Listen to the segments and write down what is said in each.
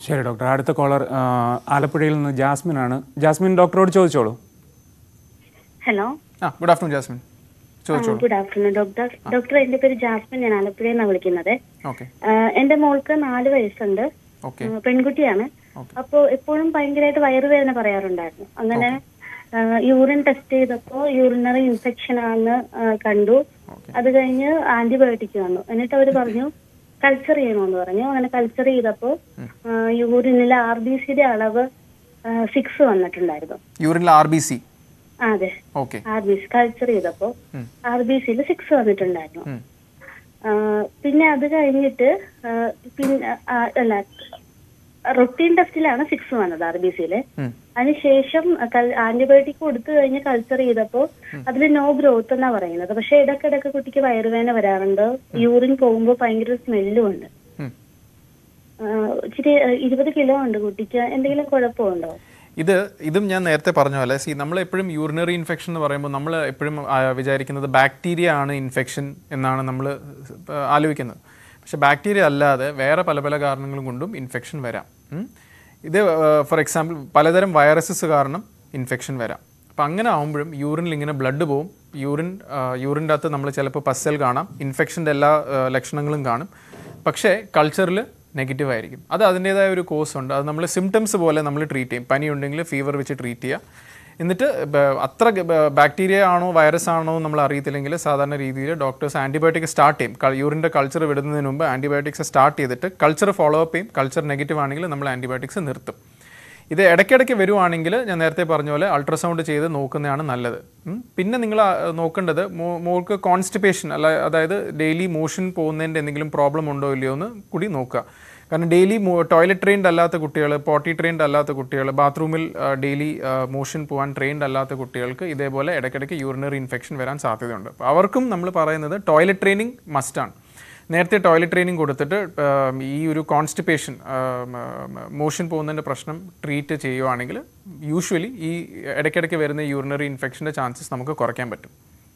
ശരി ഡോക്ടർ അടുത്ത കോളർ ആലപ്പുഴയിൽ നിന്ന് ജാസ്മിൻ ആണ് ജാസ്മിൻ ഡോക്ടറോട് ചോദിച്ചോളൂ ഹലോ ആ ഗുഡ് ആഫ്റ്റർനൂൺ ജാസ്മിൻ ചോദിച്ചോളൂ ഗുഡ് ആഫ്റ്റർനൂൺ ഡോക്ടർ ഡോക്ടർ എന്റെ പേര് ജാസ്മിൻ ഞാൻ ആലപ്പുഴയിൽ നിന്നാണ് വിളിക്കുന്നത് ഓക്കെ ആഹ് എന്റെ മോൾക്ക് നാല് വയസ്സുണ്ട് ഓക്കെ ആഹ് പെൺകുട്ടിയാണ് Okay. അപ്പോൾ എപ്പോഴും ഭയങ്കരമായിട്ട് വയറുവേദന പറയാറുണ്ടായിരുന്നു അങ്ങനെ യൂറിൻ ടെസ്റ്റ് ചെയ്തപ്പോൾ യൂറിനറി ഇൻഫെക്ഷൻ ആണെന്ന് ആഹ് കണ്ടു Okay. അത് കഴിഞ്ഞ് ആന്റിബയോട്ടിക് വന്നു എന്നിട്ട് അവർ പറഞ്ഞു കൾച്ചർ ചെയ്യണമെന്ന് പറഞ്ഞു അങ്ങനെ കൾച്ചർ ചെയ്തപ്പോൾ യൂറിനിലെ ആർ ബി സിയുടെ അളവ് സിക്സ് വന്നിട്ടുണ്ടായിരുന്നു യൂറിനിൽ ആർ ബി സി ആ, അതെ okay R B C culture ചെയ്തപ്പോ ആർ ബി സിയിൽ സിക്സ് വന്നിട്ടുണ്ടായിരുന്നു ആ, പിന്നെ അത് കഴിഞ്ഞിട്ട് ആ, പിന്നെ ആ, അല്ല റൊട്ടീൻ ടെസ്റ്റിലാണ് സിക്സ് വന്നത് ആർ ബി സിയില് അതിനുശേഷം ആന്റിബയോട്ടിക് കൊടുത്തു കഴിഞ്ഞ് കൾച്ചർ ചെയ്തപ്പോ അതിൽ നോ ഗ്രോത്ത് എന്നാ പറയുന്നത് പക്ഷെ ഇടയ്ക്കിടയ്ക്ക് കുട്ടിക്ക് വയറുവേദന വരാറുണ്ട് യൂറിൻ പോകുമ്പോൾ ഭയങ്കര സ്മെല്ലും ഉണ്ട് ആ, ഇച്ചിരി ആ, ഇരുപത് കിലോ ഉണ്ട് കുട്ടിക്ക് എന്തെങ്കിലും കുഴപ്പമുണ്ടോ ഇത് ഇതും ഞാൻ നേരത്തെ പറഞ്ഞ പോലെ സി നമ്മൾ എപ്പോഴും യൂറിനറി ഇൻഫെക്ഷൻ എന്ന് പറയുമ്പോൾ നമ്മൾ എപ്പോഴും ആ, വിചാരിക്കുന്നത് ബാക്ടീരിയ ആണ് ഇൻഫെക്ഷൻ എന്നാണ് നമ്മൾ ആലോചിക്കുന്നത് പക്ഷെ ബാക്ടീരിയ അല്ലാതെ വേറെ പല പല കാരണങ്ങളും കൊണ്ടും ഇൻഫെക്ഷൻ വരാം ഉം. ഇത് ഫോർ എക്സാമ്പിൾ പലതരം വൈറസസ് കാരണം ഇൻഫെക്ഷൻ വരാം അപ്പം അങ്ങനെ ആകുമ്പോഴും യൂറിനിൽ ഇങ്ങനെ ബ്ലഡ് പോവും യൂറിൻ യൂറിൻ്റെ അകത്ത് നമ്മൾ ചിലപ്പോൾ പസ്സൽ കാണാം ഇൻഫെക്ഷൻ്റെ എല്ലാ ആ, ലക്ഷണങ്ങളും കാണും പക്ഷേ കൾച്ചറിൽ നെഗറ്റീവ് ആയിരിക്കും അത് അതിൻ്റേതായ ഒരു കോഴ്സ് ഉണ്ട് അത് നമ്മൾ സിംറ്റംസ് പോലെ നമ്മൾ ട്രീറ്റ് ചെയ്യും പനി ഉണ്ടെങ്കിൽ ഫീവർ വെച്ച് ട്രീറ്റ് ചെയ്യുക എന്നിട്ട് ബ- അത്ര ബാക്ടീരിയ ആണോ വൈറസ് ആണോ നമ്മൾ അറിയത്തില്ലെങ്കിൽ സാധാരണ രീതിയിൽ ഡോക്ടേഴ്സ് ആൻറ്റിബയോട്ടിക് സ്റ്റാർട്ട് ചെയ്യും യൂറിൻ്റെ കൾച്ചർ വിടുന്നതിന് മുമ്പ് ആൻറ്റിബയോട്ടിക്സ് സ്റ്റാർട്ട് ചെയ്തിട്ട് കൾച്ചർ ഫോളോ അപ്പ് ചെയ്യും കൾച്ചർ നെഗറ്റീവ് ആണെങ്കിൽ നമ്മൾ ആൻറ്റിബയോട്ടിക്സ് നിർത്തും ഇത് ഇടയ്ക്കിടയ്ക്ക് വരുവാണെങ്കിൽ ഞാൻ നേരത്തെ പറഞ്ഞ പോലെ അൾട്രാസൗണ്ട് ചെയ്ത് നോക്കുന്നതാണ് നല്ലത് ഉം. പിന്നെ നിങ്ങൾ ആ, നോക്കേണ്ടത് മോ- മോൾക്ക് കോൺസ്റ്റിപ്പേഷൻ അല്ല അതായത് ഡെയിലി മോഷൻ പോകുന്നതിൻ്റെ എന്തെങ്കിലും പ്രോബ്ലം ഉണ്ടോ ഇല്ലയോ എന്ന് കൂടി നോക്കുക കാരണം ഡെയിലി ടോയ്ലറ്റ് ട്രെയിൻഡ് അല്ലാത്ത കുട്ടികൾ പോട്ടി ട്രെയിൻഡ് അല്ലാത്ത കുട്ടികൾ ബാത്റൂമിൽ ഡെയിലി മോഷൻ പോകാൻ ട്രെയിൻഡ് അല്ലാത്ത കുട്ടികൾക്ക് ഇതേപോലെ ഇടയ്ക്കിടയ്ക്ക് യൂറിനറി ഇൻഫെക്ഷൻ വരാൻ സാധ്യതയുണ്ട് അപ്പോൾ അവർക്കും നമ്മൾ പറയുന്നത് ടോയ്ലറ്റ് ട്രെയിനിങ് മസ്റ്റാണ് നേരത്തെ ടോയ്ലറ്റ് ട്രെയിനിങ് കൊടുത്തിട്ട് ആം, ഈ ഒരു കോൺസ്റ്റിപ്പേഷൻ മോഷൻ പോകുന്നതിൻ്റെ പ്രശ്നം ട്രീറ്റ് ചെയ്യുവാണെങ്കിൽ യൂഷ്വലി ഈ ഇടയ്ക്കിടയ്ക്ക് വരുന്ന യൂറിനറി ഇൻഫെക്ഷൻ്റെ ചാൻസസ് നമുക്ക് കുറയ്ക്കാൻ പറ്റും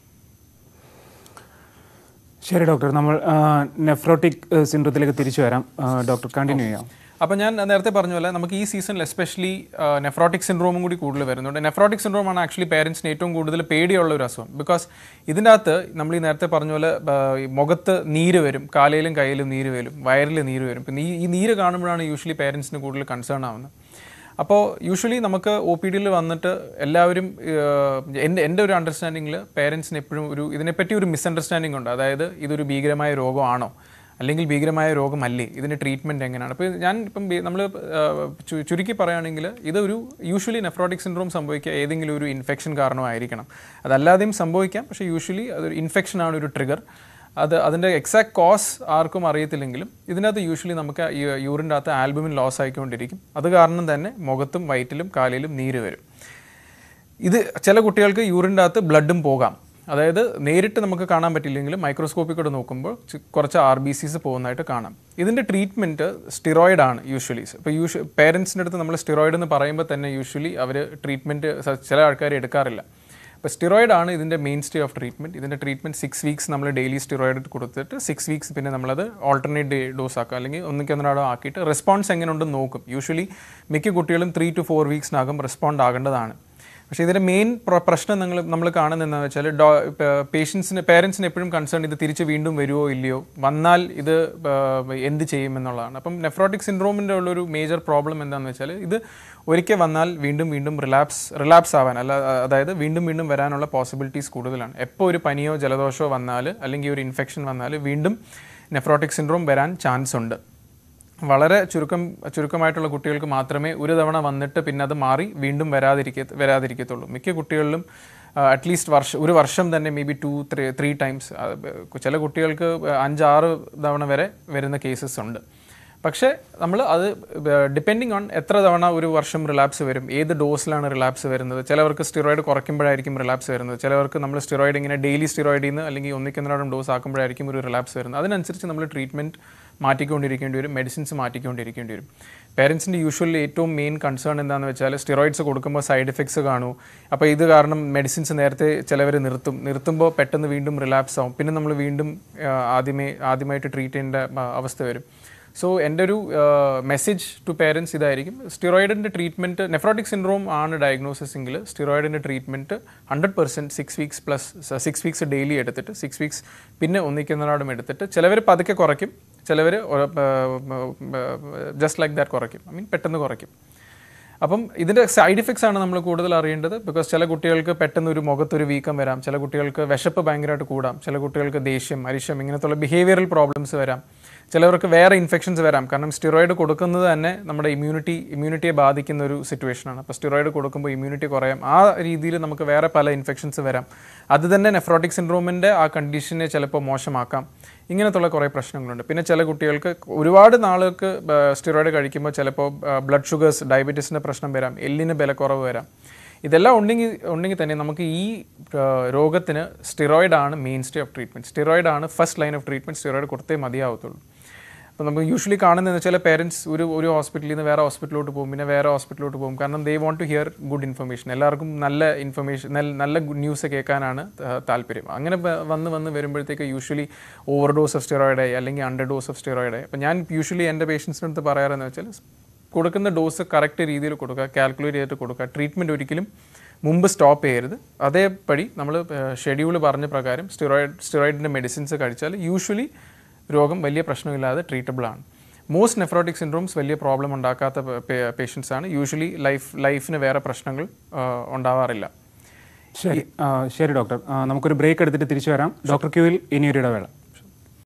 ശരി ഡോക്ടർ നമ്മൾ നെഫ്രോട്ടിക് സിൻഡ്രത്തിലേക്ക് തിരിച്ചു വരാം ആ, ഡോക്ടർ കണ്ടിന്യൂ ചെയ്യാം അപ്പോൾ ഞാൻ നേരത്തെ പറഞ്ഞ പോലെ നമുക്ക് ഈ സീസണിൽ എസ്പെഷ്യലി നെഫ്രോട്ടിക് സിൻഡ്രോമും കൂടി കൂടുതൽ വരുന്നുണ്ട് നെഫ്രോട്ടിക് സിൻഡ്രോം ആണ് ആക്ച്വലി പേരൻസിന് ഏറ്റവും കൂടുതൽ പേടിയുള്ള ഒരു അസുഖം ബിക്കോസ് ഇതിൻ്റെ അകത്ത് നമ്മൾ ഈ നേരത്തെ പറഞ്ഞ പോലെ ആ, ഈ മുഖത്ത് നീര് വരും കാലയിലും കയ്യിലും നീര് വരും വയറിൽ നീര് വരും പിന്നെ ഈ ഈ നീര് കാണുമ്പോഴാണ് യൂഷ്വലി പേരൻസിന് കൂടുതൽ കൺസേൺ ആവുന്നത് അപ്പോൾ യൂഷ്വലി നമുക്ക് ഒ പി ഡിയിൽ വന്നിട്ട് എല്ലാവരും ഏഹ്, എൻ്റെ എൻ്റെ ഒരു അണ്ടർസ്റ്റാൻഡിങ്ങിൽ പേരൻസിന് എപ്പോഴും ഒരു ഇതിനെപ്പറ്റി ഒരു മിസ്അണ്ടർസ്റ്റാൻഡിംഗ് ഉണ്ട് അതായത് ഇതൊരു ഭീകരമായ രോഗമാണോ അല്ലെങ്കിൽ ഭീകരമായ രോഗമല്ലേ ഇതിൻ്റെ ട്രീറ്റ്മെൻറ്റ് എങ്ങനെയാണ് അപ്പോൾ ഞാൻ ഇപ്പം നമ്മൾ ചുരുക്കി പറയുകയാണെങ്കിൽ ഇതൊരു യൂഷ്വലി നെഫ്രോട്ടിക് സിൻഡ്രോം സംഭവിക്കുക ഏതെങ്കിലും ഒരു ഇൻഫെക്ഷൻ കാരണമായിരിക്കണം അതല്ലാതെയും സംഭവിക്കാം പക്ഷേ യൂഷ്വലി അതൊരു ഇൻഫെക്ഷനാണ് ഒരു ട്രിഗർ അത് അതിൻ്റെ എക്സാക്ട് കോസ് ആർക്കും അറിയത്തില്ലെങ്കിലും ഇതിനകത്ത് യൂഷ്വലി നമുക്ക് ഈ യൂറിൻ്റെ അകത്ത് ആൽബുമിൻ ലോസ് ആയിക്കൊണ്ടിരിക്കും അത് കാരണം തന്നെ മുഖത്തും വയറ്റിലും കാലിലും നീര് വരും ഇത് ചില കുട്ടികൾക്ക് യൂറിൻ്റെ അകത്ത് ബ്ലഡും പോകാം അതായത് നേരിട്ട് നമുക്ക് കാണാൻ പറ്റില്ലെങ്കിലും മൈക്രോസ്കോപ്പിൽ കൂടെ നോക്കുമ്പോൾ ചി- കുറച്ച് ആർ ബി സിസ് പോകുന്നതായിട്ട് കാണാം ഇതിൻ്റെ ട്രീറ്റ്മെൻറ്റ് സ്റ്റിറോയിഡ് ആണ് യൂഷ്വലി ഇപ്പോൾ യൂഷ്വ പേരൻസിൻ്റെ അടുത്ത് നമ്മൾ സ്റ്റിറോയിഡ് എന്ന് പറയുമ്പോൾ തന്നെ യൂഷ്വലി അവർ ട്രീറ്റ്മെൻറ്റ് ചില ആൾക്കാർ എടുക്കാറില്ല അപ്പോൾ സ്റ്റിറോയിഡ് ആണ് ഇതിൻ്റെ മെയിൻ സ്റ്റേ ഓഫ് ട്രീറ്റ്മെൻറ്റ് ഇതിൻ്റെ ട്രീറ്റ്മെൻറ്റ് സിക്സ് വീക്സ് നമ്മൾ ഡെയിലി സ്റ്റിറോയിഡ് കൊടുത്തിട്ട് സിക്സ് വീക്സ് പിന്നെ നമ്മളത് ഓൾട്ടർനേറ്റ് ഡേ ഡോസ് ആക്കുക അല്ലെങ്കിൽ ഒന്നിക്കൊന്നിടോ ആക്കിയിട്ട് റെസ്പോൺസ് എങ്ങനെ ഉണ്ടെന്ന് നോക്കും യൂഷ്വലി മിക്ക കുട്ടികളും ത്രീ ടു ഫോർ വീക്സിനകം റെസ്പോണ്ട് ആകേണ്ടതാണ് പക്ഷേ ഇതിൻ്റെ മെയിൻ പ്രശ്നം നിങ്ങൾ നമ്മൾ കാണുന്നത് എന്താണെന്ന് വെച്ചാൽ ഡോ പേഷ്യൻസിന് പേരൻസിന് എപ്പോഴും കൺസേൺ ഇത് തിരിച്ച് വീണ്ടും വരുമോ ഇല്ലയോ വന്നാൽ ഇത് ആ, എന്ത് ചെയ്യും എന്നുള്ളതാണ് അപ്പം നെഫ്രോട്ടിക് സിൻഡ്രോമിൻ്റെ ഉള്ളൊരു മേജർ പ്രോബ്ലം എന്താണെന്ന് വെച്ചാൽ ഇത് ഒരിക്കൽ വന്നാൽ വീണ്ടും വീണ്ടും റിലാപ്സ് റിലാപ്സ് ആവാൻ അല്ല അതായത് വീണ്ടും വീണ്ടും വരാനുള്ള പോസിബിലിറ്റീസ് കൂടുതലാണ് എപ്പോൾ ഒരു പനിയോ ജലദോഷമോ വന്നാൽ അല്ലെങ്കിൽ ഒരു ഇൻഫെക്ഷൻ വന്നാൽ വീണ്ടും നെഫ്രോട്ടിക് സിൻഡ്രോം വരാൻ ചാൻസ് ഉണ്ട് വളരെ ചുരുക്കം ചുരുക്കമായിട്ടുള്ള കുട്ടികൾക്ക് മാത്രമേ ഒരു തവണ വന്നിട്ട് പിന്നെ അത് മാറി വീണ്ടും വരാതിരിക്ക വരാതിരിക്കത്തുള്ളൂ മിക്ക കുട്ടികളിലും അറ്റ്ലീസ്റ്റ് വർഷം ഒരു വർഷം തന്നെ maybe two three three times ചില കുട്ടികൾക്ക് അഞ്ചാറ് തവണ വരെ വരുന്ന കേസസ് ഉണ്ട് പക്ഷേ നമ്മൾ അത് ഡിപ്പെൻഡിങ് ഓൺ എത്ര തവണ ഒരു വർഷം റിലാപ്സ് വരും ഏത് ഡോസിലാണ് റിലാപ്സ് വരുന്നത് ചിലവർക്ക് സ്റ്റിറോയിഡ് കുറയ്ക്കുമ്പോഴായിരിക്കും റിലാപ്സ് വരുന്നത് ചിലവർക്ക് നമ്മൾ സ്റ്റിറോയിഡ് ഇങ്ങനെ ഡെയിലി സ്റ്റിറോയിഡിൽ നിന്ന് അല്ലെങ്കിൽ ഒന്നിക്കൊന്നിനോടും ഡോസ് ആക്കുമ്പോഴായിരിക്കും ഒരു റിലാപ്സ് വരുന്നത് അതിനനുസരിച്ച് നമ്മൾ ട്രീറ്റ്മെൻറ്റ് മാറ്റിക്കൊണ്ടിരിക്കേണ്ടി വരും മെഡിസിൻസ് മാറ്റിക്കൊണ്ടിരിക്കേണ്ടി വരും പേരൻസിൻ്റെ യൂഷ്വലി ഏറ്റവും മെയിൻ കൺസേൺ എന്താണെന്ന് വെച്ചാൽ സ്റ്റിറോയിഡ്സ് കൊടുക്കുമ്പോൾ സൈഡ് എഫക്ട്സ് കാണൂ അപ്പോൾ ഇത് കാരണം മെഡിസിൻസ് നേരത്തെ ചിലവർ നിർത്തും നിർത്തുമ്പോൾ പെട്ടെന്ന് വീണ്ടും റിലാപ്സ് ആവും പിന്നെ നമ്മൾ വീണ്ടും ആ, ആദ്യമേ ആദ്യമായിട്ട് ട്രീറ്റ് ചെയ്യേണ്ട ആ, അവസ്ഥ വരും സോ എൻ്റെ ഒരു മെസ്സേജ് ടു പേരൻസ് ഇതായിരിക്കും സ്റ്റിറോയിഡിൻ്റെ ട്രീറ്റ്മെൻറ്റ് നെഫ്രോട്ടിക് സിൻഡ്രോം ആണ് ഡയഗ്നോസിസ് എങ്കിൽ സ്റ്റിറോയിഡിൻ്റെ treatment hundred percent six weeks plus six weeks daily എടുത്തിട്ട് സിക്സ് വീക്സ് പിന്നെ ഒന്നിക്കുന്നതിനോടും എടുത്തിട്ട് ചിലവർ പതുക്കെ കുറയ്ക്കും ചിലവർ ജസ്റ്റ് ലൈക്ക് ദാറ്റ് കുറയ്ക്കും ഐ മീൻ പെട്ടെന്ന് കുറയ്ക്കും അപ്പം ഇതിൻ്റെ സൈഡ് ഇഫക്ട്സ് ആണ് നമ്മൾ കൂടുതൽ അറിയേണ്ടത് ബിക്കോസ് ചില കുട്ടികൾക്ക് പെട്ടെന്ന് ഒരു മുഖത്തൊരു വീക്കം വരാം ചില കുട്ടികൾക്ക് വിശപ്പ് ഭയങ്കരമായിട്ട് കൂടാം ചില കുട്ടികൾക്ക് ദേഷ്യം അരിശം ഇങ്ങനത്തുള്ള ബിഹേവിയറൽ പ്രോബ്ലംസ് വരാം ചിലവർക്ക് വേറെ ഇൻഫെക്ഷൻസ് വരാം കാരണം സ്റ്റിറോയിഡ് കൊടുക്കുന്നത് തന്നെ നമ്മുടെ ഇമ്മ്യൂണിറ്റി ഇമ്മ്യൂണിറ്റിയെ ബാധിക്കുന്ന ഒരു സിറ്റുവേഷനാണ് അപ്പോൾ സ്റ്റിറോയിഡ് കൊടുക്കുമ്പോൾ ഇമ്മ്യൂണിറ്റി കുറയാം ആ രീതിയിൽ നമുക്ക് വേറെ പല ഇൻഫെക്ഷൻസ് വരാം അത് തന്നെ നെഫ്രോട്ടിക് സിൻഡ്രോമിൻ്റെ ആ കണ്ടീഷനെ ചിലപ്പോൾ മോശമാക്കാം ഇങ്ങനത്തുള്ള കുറേ പ്രശ്നങ്ങളുണ്ട് പിന്നെ ചില കുട്ടികൾക്ക് ഒരുപാട് നാളുകൾക്ക് സ്റ്റിറോയിഡ് കഴിക്കുമ്പോൾ ചിലപ്പോൾ ബ്ലഡ് ഷുഗേഴ്സ് ഡയബറ്റീസിൻ്റെ പ്രശ്നം വരാം എല്ലിന് ബലക്കുറവ് വരാം ഇതെല്ലാം ഉണ്ടെങ്കിൽ ഉണ്ടെങ്കിൽ തന്നെ നമുക്ക് ഈ ആ, രോഗത്തിന് സ്റ്റിറോയിഡ് ആണ് mainstay of treatment steroid ആണ് first line of treatment steroid കൊടുത്തേ മതിയാവത്തുള്ളൂ അപ്പോൾ നമുക്ക് യൂഷ്വലി കാണുന്നത് ചില പേരൻസ് ഒരു ഒരു ഹോസ്പിറ്റലിൽ നിന്ന് വേറെ ഹോസ്പിറ്റലിലോട്ട് പോകും പിന്നെ വേറെ ഹോസ്പിറ്റലിലോട്ട് പോകും കാരണം they want to hear good information എല്ലാവർക്കും നല്ല ഇൻഫർമേഷൻ നല്ല ഗുഡ് ന്യൂസ് കേൾക്കാനാണ് ത- താല്പര്യം അങ്ങനെ വ- വന്ന് വന്ന് വരുമ്പോഴത്തേക്ക് യൂഷ്വലി ഓവർ ഡോസ് ഓഫ് സ്റ്റിറോയിഡായി അല്ലെങ്കിൽ അണ്ടർ ഡോസ് ഓഫ് സ്റ്റിറോയിഡായി അപ്പോൾ ഞാൻ യൂഷ്വലി എൻ്റെ പേഷ്യൻസിൻ്റെ അടുത്ത് പറയാറെന്ന് വെച്ചാൽ കൊടുക്കുന്ന ഡോസ് കറക്റ്റ് രീതിയിൽ കൊടുക്കുക കാൽക്കുലേറ്റ് ചെയ്തിട്ട് കൊടുക്കുക ട്രീറ്റ്മെൻറ്റ് ഒരിക്കലും മുമ്പ് സ്റ്റോപ്പ് ചെയ്യരുത് അതേപടി നമ്മൾ ഷെഡ്യൂൾ പറഞ്ഞ പ്രകാരം സ്റ്റിറോയിഡ് സ്റ്റിറോയിഡിൻ്റെ മെഡിസിൻസ് കഴിച്ചാൽ യൂഷ്വലി രോഗം വലിയ പ്രശ്നമില്ലാതെ ട്രീറ്റബിൾ ആണ് മോസ്റ്റ് നെഫ്രോട്ടിക് സിൻഡ്രോംസ് വലിയ പ്രോബ്ലം ഉണ്ടാക്കാത്ത പേഷ്യൻസ് ആണ് യൂഷ്വലി ലൈഫ് ലൈഫിന് വേറെ പ്രശ്നങ്ങൾ ആ, ഉണ്ടാവാറില്ല ശരി ആ, ശരി ഡോക്ടർ ആ, നമുക്കൊരു ബ്രേക്ക് എടുത്തിട്ട് തിരിച്ചു വരാം ഡോക്ടർ ക്യൂവിൽ ഇനിയൊരു ഇടവേള